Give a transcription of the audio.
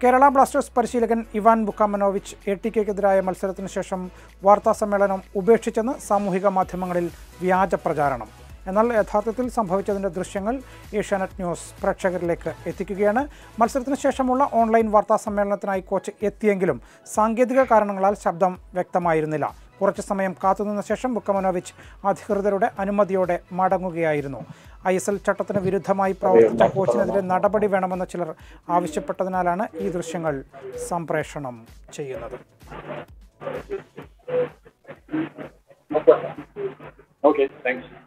Kerala Blasters പരിശീലകൻ Ivan Vukomanovic A T കെക്കെതിരായ മത്സരത്തിന് ശേഷം വാർത്താ സമ്മേളനം ഉപേക്ഷിച്ചെന്ന് സാമൂഹിക മാധ്യമങ്ങളിൽ വ്യാജ പ്രചാരണം എന്നാൽ യഥാർത്ഥത്തിൽ സംഭവിച്ചതിൻ്റെ ദൃശ്യങ്ങൾ ഏഷ്യാനെറ്റ് ന്യൂസ് പ്രേക്ഷകരിലേക്ക് എത്തിക്കുകയാണ് മത്സരത്തിന് ശേഷമുള്ള ഓൺലൈൻ വാർത്താ സമ്മേളനത്തിനായി കോച്ച് എത്തിയെങ്കിലും സാങ്കേതിക കാരണങ്ങളാൽ ശബ്ദം വ്യക്തമായിരുന്നില്ല കുറച്ചു സമയം കാത്തുനിന്ന ശേഷം ബുക്കമനോവിച്ച് അധികൃതരുടെ അനുമതിയോടെ മടങ്ങുകയായിരുന്നു ഐ എസ് എൽ ചട്ടത്തിന് വിരുദ്ധമായി പ്രവർത്തിച്ച കോച്ചിനെതിരെ നടപടി വേണമെന്ന് ചിലർ ആവശ്യപ്പെട്ടതിനാലാണ് ഈ ദൃശ്യങ്ങൾ സംപ്രേഷണം ചെയ്യുന്നത് Okay, thanks.